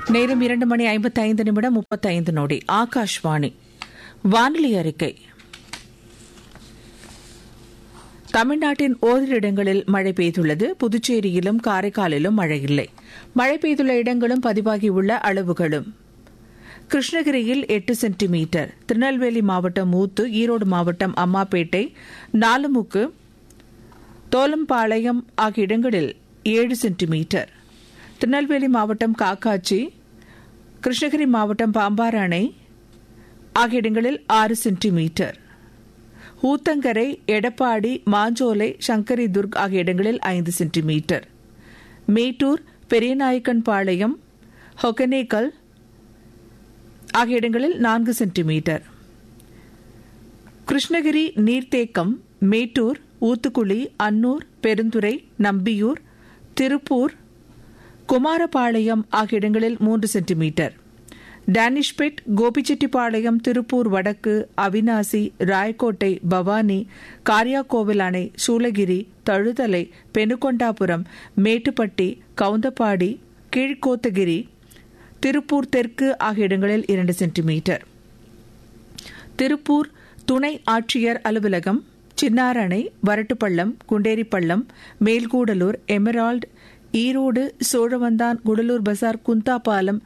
நேரம் இரண்டு மணி ஐம்பத்தி ஐந்து நிமிடம் முப்பத்தைந்து நொடி ஆகாஷ்வாணி வானிலை அறிக்கை தமிழ்நாட்டின் ஓரிரு இடங்களில் மழை பெய்துள்ளது புதுச்சேரியிலும் காரைக்காலிலும் மழை இல்லை மழை பெய்துள்ள இடங்களும் பதிவாகியுள்ள அளவுகளும் கிருஷ்ணகிரியில் எட்டு சென்டிமீட்டர் திருநெல்வேலி மாவட்டம் மூத்து ஈரோடு மாவட்டம் அம்மாப்பேட்டை நாலுமுக்கு தோலம்பாளையம் ஆகிய இடங்களில் ஏழு சென்டிமீட்டர் திருநெல்வேலி மாவட்டம் காக்காச்சி கிருஷ்ணகிரி மாவட்டம் பாம்பார் அணை ஆகிய இடங்களில் ஆறு சென்டிமீட்டர் ஊத்தங்கரை எடப்பாடி மாஞ்சோலை சங்கரி துர்க் ஆகிய இடங்களில் ஐந்து சென்டிமீட்டர் மேட்டூர் பெரியநாயக்கன்பாளையம் ஹொகனேக்கல் ஆகிய இடங்களில் நான்கு சென்டிமீட்டர் கிருஷ்ணகிரி நீர்த்தேக்கம் மேட்டூர் ஊத்துக்குளி அன்னூர் பெருந்துறை நம்பியூர் திருப்பூர் குமாரபாளையம் ஆகிய இடங்களில் மூன்று சென்டிமீட்டர் டேனிஷ்பெட் கோபிச்செட்டிப்பாளையம் திருப்பூர் வடக்கு அவினாசி ராயக்கோட்டை பவானி காரியாக்கோவில் அணை சூளகிரி தழுதலை பெனுகொண்டாபுரம் மேட்டுப்பட்டி கவுந்தப்பாடி கீழ்கோத்தகிரி திருப்பூர் தெற்கு ஆகிய இடங்களில் இரண்டு சென்டிமீட்டர் திருப்பூர் துணை ஆட்சியர் அலுவலகம் Chinnaranai Varattupallam Gunderipallam Melkudalur Emerald Erode Cholavandan Gudalur Bazar Kunthapalam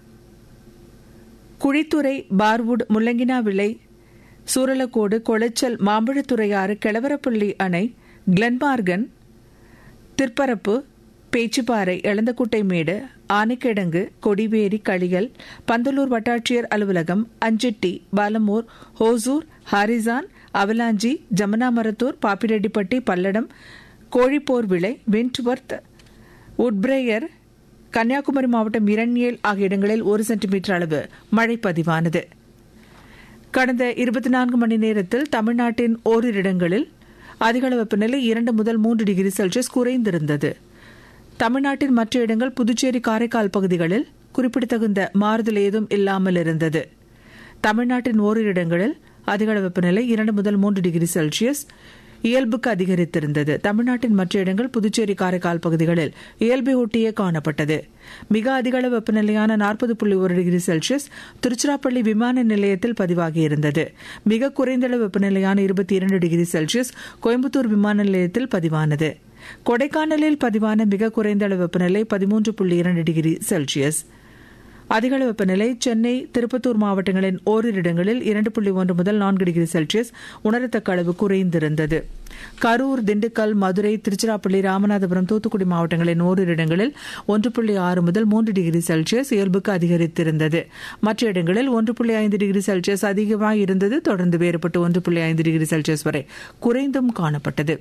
Kuzhithurai Barwood Mullanginavilai Suralacode கொளச்சல் Mambazhathuraiyaru Kelavarapalli அணை கிளன்மார்கன் திற்பரப்பு பேச்சுப்பாறை எளந்தக்குட்டை மேடு ஆனைக்கிடங்கு கொடிவேரி களியல் பந்தலூர் வட்டாட்சியர் அலுவலகம் அஞ்செட்டி பாலமூர் ஹோசூர் ஹாரிசான் அவலாஞ்சி ஜமனாமரத்தூர் பாப்பிரெட்டிப்பட்டி பல்லடம் கோழிப்போர் விளை விண்ட்வர்த் உட்பிரேயர் கன்னியாகுமரி மாவட்டம் இரண்யேல் ஆகிய இடங்களில் ஒரு சென்டிமீட்டர் அளவு மழை பதிவானது கடந்த இருபத்தி நான்கு மணி நேரத்தில் தமிழ்நாட்டின் ஓரிரு இடங்களில் அதிகளவு வெப்பநிலை இரண்டு முதல் மூன்று டிகிரி செல்சியஸ் குறைந்திருந்தது தமிழ்நாட்டின் மற்ற இடங்கள் புதுச்சேரி காரைக்கால் பகுதிகளில் குறிப்பிடத்தகுந்த மாறுதல் ஏதும் இல்லாமல் இருந்தது தமிழ்நாட்டின் ஓரிரு இடங்களில் அதிகளவு வெப்பநிலை இரண்டு முதல் மூன்று டிகிரி செல்சியஸ் இயல்புக்கு அதிகரித்திருந்தது தமிழ்நாட்டின் மற்ற இடங்கள் புதுச்சேரி காரைக்கால் பகுதிகளில் இயல்பை ஒட்டியே காணப்பட்டது மிக அதிக அளவு வெப்பநிலையான நாற்பது புள்ளி ஒரு டிகிரி செல்சியஸ் திருச்சிராப்பள்ளி விமான நிலையத்தில் பதிவாகியிருந்தது மிக குறைந்த அளவு வெப்பநிலையான இருபத்தி இரண்டு டிகிரி செல்சியஸ் கோயம்புத்தூர் விமான நிலையத்தில் பதிவானது கொடைக்கானலில் பதிவான மிக குறைந்த அளவு வெப்பநிலை பதிமூன்று புள்ளி இரண்டு டிகிரி செல்சியஸ் அதிகளவு வெப்பநிலை சென்னை திருப்பத்தூர் மாவட்டங்களின் ஓரிரு இடங்களில் இரண்டு புள்ளி ஒன்று முதல் நான்கு டிகிரி செல்சியஸ் உணரத்தக்க அளவு குறைந்திருந்தது கரூர் திண்டுக்கல் மதுரை திருச்சிராப்பள்ளி ராமநாதபுரம் தூத்துக்குடி மாவட்டங்களின் ஓரிரு இடங்களில் ஒன்று புள்ளி ஆறு முதல் மூன்று டிகிரி செல்சியஸ் இயல்புக்கு அதிகரித்திருந்தது மற்ற இடங்களில் ஒன்று புள்ளி ஐந்து டிகிரி செல்சியஸ் அதிகமாக இருந்தது தொடர்ந்து வேறுபட்டு ஒன்று புள்ளி ஐந்து டிகிரி செல்சியஸ் வரை குறைந்தும் காணப்பட்டது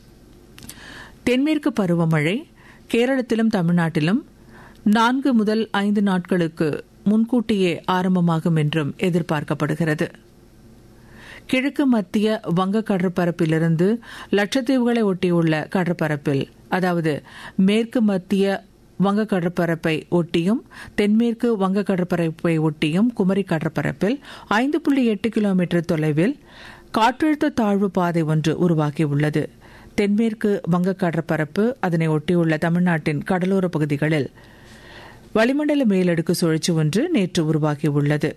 தென்மேற்கு பருவமழை கேரளத்திலும் தமிழ்நாட்டிலும் நான்கு முதல் ஐந்து நாட்களுக்கு முன்கூட்டியே ஆரம்பமாகும் என்றும் எதிர்பார்க்கப்படுகிறது கிழக்கு மத்திய வங்க கடற்பரப்பிலிருந்து லட்சத்தீவுகளை ஒட்டியுள்ள கடற்பரப்பில் அதாவது மேற்கு மத்திய வங்க கடற்பரப்பை ஒட்டியும் தென்மேற்கு வங்க கடற்பரப்பை ஒட்டியும் குமரி கடற்பரப்பில் ஐந்து புள்ளி எட்டு கிலோமீட்டர் தொலைவில் காற்றழுத்த தாழ்வு பாதை ஒன்று உருவாகியுள்ளது தென்மேற்கு வங்க கடற்பரப்பு அதனை ஒட்டியுள்ள தமிழ்நாட்டின் கடலோர பகுதிகளில் வளிமண்டல மேலடுக்கு சுழற்சி ஒன்று நேற்று உருவாகியுள்ளது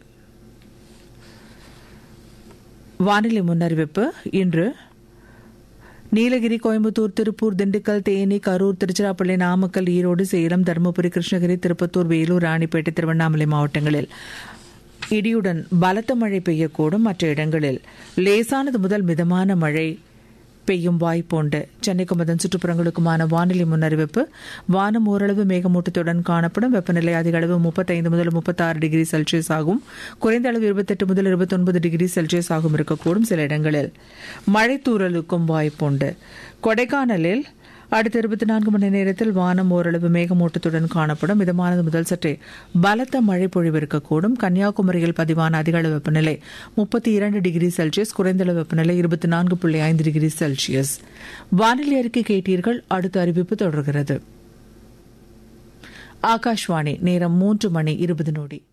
வானிலை முன்னறிவிப்பு இன்று நீலகிரி கோயம்புத்தூர் திருப்பூர் திண்டுக்கல் தேனி கரூர் திருச்சிராப்பள்ளி நாமக்கல் ஈரோடு சேலம் தருமபுரி கிருஷ்ணகிரி திருப்பத்தூர் வேலூர் ராணிப்பேட்டை திருவண்ணாமலை மாவட்டங்களில் இடியுடன் பலத்த மழை பெய்யக்கூடும் மற்ற இடங்களில் லேசானது முதல் மிதமான மழை பெய்யும் வாய்ப்புண்டு சென்னைக்கும் அதன் சுற்றுப்புறங்களுக்குமான வானிலை முன்னறிவிப்பு வானம் ஓரளவு மேகமூட்டத்துடன் காணப்படும் வெப்பநிலை அதிக அளவு முப்பத்தைந்து முதல் முப்பத்தாறு டிகிரி செல்சியஸ் ஆகும் குறைந்த அளவு இருபத்தெட்டு முதல் இருபத்தொன்பது டிகிரி செல்சியஸ் ஆகும் இருக்கக்கூடும் சில இடங்களில் மழை தூறலுக்கும் வாய்ப்புண்டு கொடைக்கானலில் அடுத்த இருபத்தி நான்கு மணி நேரத்தில் வானம் ஓரளவு மேகமூட்டத்துடன் காணப்படும் மிதமானது முதல் சற்றே பலத்த மழை பொழிவு இருக்கக்கூடும் கன்னியாகுமரியில் பதிவான அதிக அளவு வெப்பநிலை முப்பத்தி இரண்டு டிகிரி செல்சியஸ் குறைந்த அளவு வெப்பநிலை இருபத்தி நான்கு புள்ளி ஐந்து டிகிரி செல்சியஸ் வானிலை அறிக்கை கேட்டீர்கள் அடுத்த அறிவிப்பு தொடர்கிறது ஆகாஷ்வாணி நேரம் மூன்று மணி இருபது நொடி